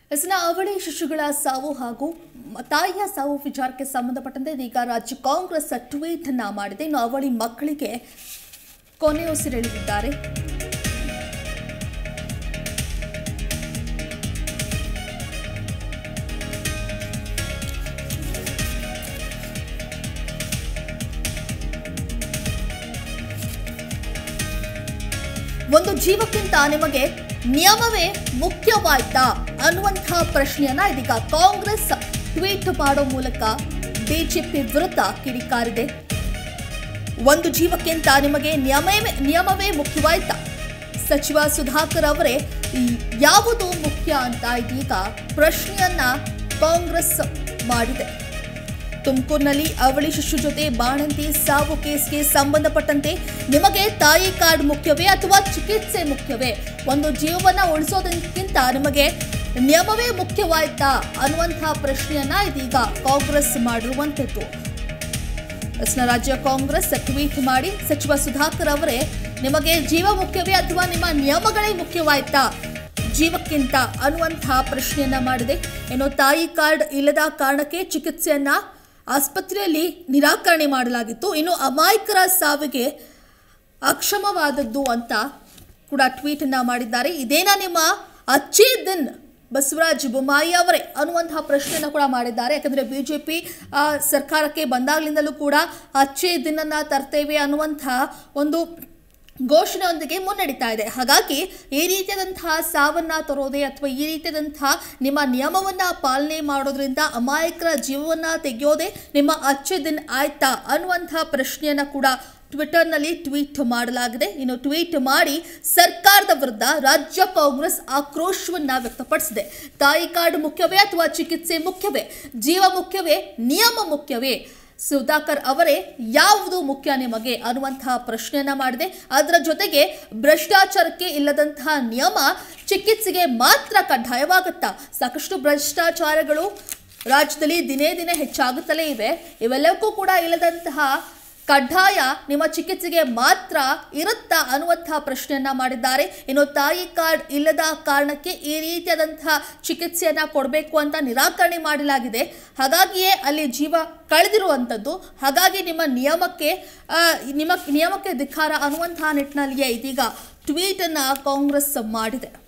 ಹೆಸರಿನ ಅವಳಿ ಶಿಶುಗಳ ಸಾವು ಹಾಗೂ ಮ- ತಾಯಿಯ ಸಾವು ವಿಚಾರಕ್ಕೆ ಸಂಬಂಧಪಟ್ಟಂತೆ ಇದೀಗ ರಾಜ್ಯ ಕಾಂಗ್ರೆಸ್ ಟ್ವೀಟ್ ಅನ್ನ ಮಾಡಿದೆ ಇನ್ನು ಅವಳಿ ಮಕ್ಕಳಿಗೆ ಕೊನೆ ಉಸಿರೆಳೆದಿದ್ದಾರೆ ಒಂದು ಜೀವಕ್ಕಿಂತ ನಿಮಗೆ ನಿಯಮವೇ ಮುಖ್ಯವಾಯ್ತಾ ಅನ್ನುವಂತಹ ಪ್ರಶ್ನೆಯನ್ನ ಇದೀಗ ಕಾಂಗ್ರೆಸ್ ಟ್ವೀಟ್ ಮಾಡೋ ಮೂಲಕ ಬಿಜೆಪಿ ವಿರುದ್ಧ ಕಿಡಿಕಾರಿದೆ ಒಂದು ಜೀವಕ್ಕಿಂತ ನಿಮಗೆ ನಿಯಮವೇ ನಿಯಮವೇ ಮುಖ್ಯವಾಯ್ತಾ ಸಚಿವ ಸುಧಾಕರ್ ಅವರೇ ಈ ಯಾವುದು ಮುಖ್ಯ ಅಂತ ಇದೀಗ ಪ್ರಶ್ನೆಯನ್ನ ಕಾಂಗ್ರೆಸ್ ಮಾಡಿದೆ ತುಮಕೂರಿನಲ್ಲಿ ಅವಳಿ ಶಿಶು ಜೊತೆ ಬಾಣಂತಿ ಸಾವು ಕೇಸ್ಗೆ ಸಂಬಂಧಪಟ್ಟಂತೆ ನಿಮಗೆ ತಾಯಿ ಕಾರ್ಡ್ ಮುಖ್ಯವೇ ಅಥವಾ ಚಿಕಿತ್ಸೆ ಮುಖ್ಯವೇ ಒಂದು ಜೀವವನ್ನ ಉಳಿಸೋದಕ್ಕಿಂತ ನಿಮಗೆ ನಿಯಮವೇ ಮುಖ್ಯವಾಯ್ತಾ ಅನ್ನುವಂತಹ ಪ್ರಶ್ನೆಯನ್ನ ಇದೀಗ ಕಾಂಗ್ರೆಸ್ ಮಾಡಿರುವಂಥದ್ದು ಎಸ್ನ ರಾಜ್ಯ ಕಾಂಗ್ರೆಸ್ ಟ್ವೀಟ್ ಮಾಡಿ ಸಚಿವ ಸುಧಾಕರ್ ಅವರೇ ನಿಮಗೆ ಜೀವ ಮುಖ್ಯವೇ ಅಥವಾ ನಿಮ್ಮ ನಿಯಮಗಳೇ ಮುಖ್ಯವಾಯ್ತಾ ಜೀವಕ್ಕಿಂತ ಅನ್ನುವಂತಹ ಪ್ರಶ್ನೆಯನ್ನ ಮಾಡಿದೆ ಏನು ತಾಯಿ ಕಾರ್ಡ್ ಇಲ್ಲದ ಕಾರಣಕ್ಕೆ ಚಿಕಿತ್ಸೆಯನ್ನ ಆಸ್ಪತ್ರೆಯಲ್ಲಿ ನಿರಾಕರಣೆ ಮಾಡಲಾಗಿತ್ತು ಇನ್ನು ಅಮಾಯಕರ ಸಾವಿಗೆ ಅಕ್ಷಮವಾದದ್ದು ಅಂತ ಕೂಡ ಟ್ವೀಟ್ ಅನ್ನ ಮಾಡಿದ್ದಾರೆ ಇದೇನಾ ನಿಮ್ಮ ಅಚ್ಚೇ ದಿನ್ ಬಸವರಾಜ ಬೊಮ್ಮಾಯಿ ಅವರೇ ಅನ್ನುವಂತಹ ಪ್ರಶ್ನೆಯನ್ನು ಕೂಡ ಮಾಡಿದ್ದಾರೆ ಯಾಕಂದ್ರೆ ಬಿಜೆಪಿ ಸರ್ಕಾರಕ್ಕೆ ಬಂದಾಗಲಿಂದಲೂ ಕೂಡ ಅಚ್ಚೇ ದಿನನ್ನ ತರ್ತೇವೆ ಅನ್ನುವಂತಹ ಒಂದು ಘೋಷಣೆಯೊಂದಿಗೆ ಮುನ್ನಡೀತಾ ಇದೆ ಹಾಗಾಗಿ ಈ ರೀತಿಯಾದಂತಹ ಸಾವನ್ನ ತರೋದೇ ಅಥವಾ ಈ ರೀತಿಯಾದಂತಹ ನಿಮ್ಮ ನಿಯಮವನ್ನ ಪಾಲನೆ ಮಾಡೋದ್ರಿಂದ ಅಮಾಯಕರ ಜೀವವನ್ನ ತೆಗೆಯೋದೇ ನಿಮ್ಮ ಅಚ್ಚೆ ದಿನ ಆಯ್ತಾ ಅನ್ನುವಂತಹ ಪ್ರಶ್ನೆಯನ್ನ ಕೂಡ ಟ್ವಿಟರ್ನಲ್ಲಿ ಟ್ವೀಟ್ ಮಾಡಲಾಗಿದೆ ಇನ್ನು ಟ್ವೀಟ್ ಮಾಡಿ ಸರ್ಕಾರದ ವಿರುದ್ಧ ರಾಜ್ಯ ಕಾಂಗ್ರೆಸ್ ಆಕ್ರೋಶವನ್ನ ವ್ಯಕ್ತಪಡಿಸಿದೆ ತಾಯಿ ಕಾರ್ಡ್ ಮುಖ್ಯವೇ ಅಥವಾ ಚಿಕಿತ್ಸೆ ಮುಖ್ಯವೇ ಜೀವ ಮುಖ್ಯವೇ ನಿಯಮ ಮುಖ್ಯವೇ ಸುಧಾಕರ್ ಅವರೇ ಯಾವುದು ಮುಖ್ಯ ನಿಮಗೆ ಅನ್ನುವಂತಹ ಪ್ರಶ್ನೆಯನ್ನ ಮಾಡಿದೆ ಅದರ ಜೊತೆಗೆ ಭ್ರಷ್ಟಾಚಾರಕ್ಕೆ ಇಲ್ಲದಂತಹ ನಿಯಮ ಚಿಕಿತ್ಸೆಗೆ ಮಾತ್ರ ಕಡ್ಡಾಯವಾಗುತ್ತಾ ಸಾಕಷ್ಟು ಭ್ರಷ್ಟಾಚಾರಗಳು ರಾಜ್ಯದಲ್ಲಿ ದಿನೇ ದಿನೇ ಹೆಚ್ಚಾಗುತ್ತಲೇ ಇವೆ ಇವೆಲ್ಲಕ್ಕೂ ಕೂಡ ಇಲ್ಲದಂತಹ ಕಡ್ಡಾಯ ನಿಮ್ಮ ಚಿಕಿತ್ಸೆಗೆ ಮಾತ್ರ ಇರುತ್ತಾ ಅನ್ನುವಂತಹ ಪ್ರಶ್ನೆಯನ್ನ ಮಾಡಿದ್ದಾರೆ ಇನ್ನು ತಾಯಿ ಕಾರ್ಡ್ ಇಲ್ಲದ ಕಾರಣಕ್ಕೆ ಈ ರೀತಿಯಾದಂತಹ ಚಿಕಿತ್ಸೆಯನ್ನ ಕೊಡಬೇಕು ಅಂತ ನಿರಾಕರಣೆ ಮಾಡಲಾಗಿದೆ ಹಾಗಾಗಿಯೇ ಅಲ್ಲಿ ಜೀವ ಕಳೆದಿರುವಂಥದ್ದು ಹಾಗಾಗಿ ನಿಮ್ಮ ನಿಯಮಕ್ಕೆ ಆ, ನಿಮ್ಮ ನಿಯಮಕ್ಕೆ ಧಿಕ್ಕಾರ ಅನ್ನುವಂತಹ ನಿಟ್ಟಿನಲ್ಲಿಯೇ ಇದೀಗ ಟ್ವೀಟ್ ಅನ್ನ ಕಾಂಗ್ರೆಸ್ ಮಾಡಿದೆ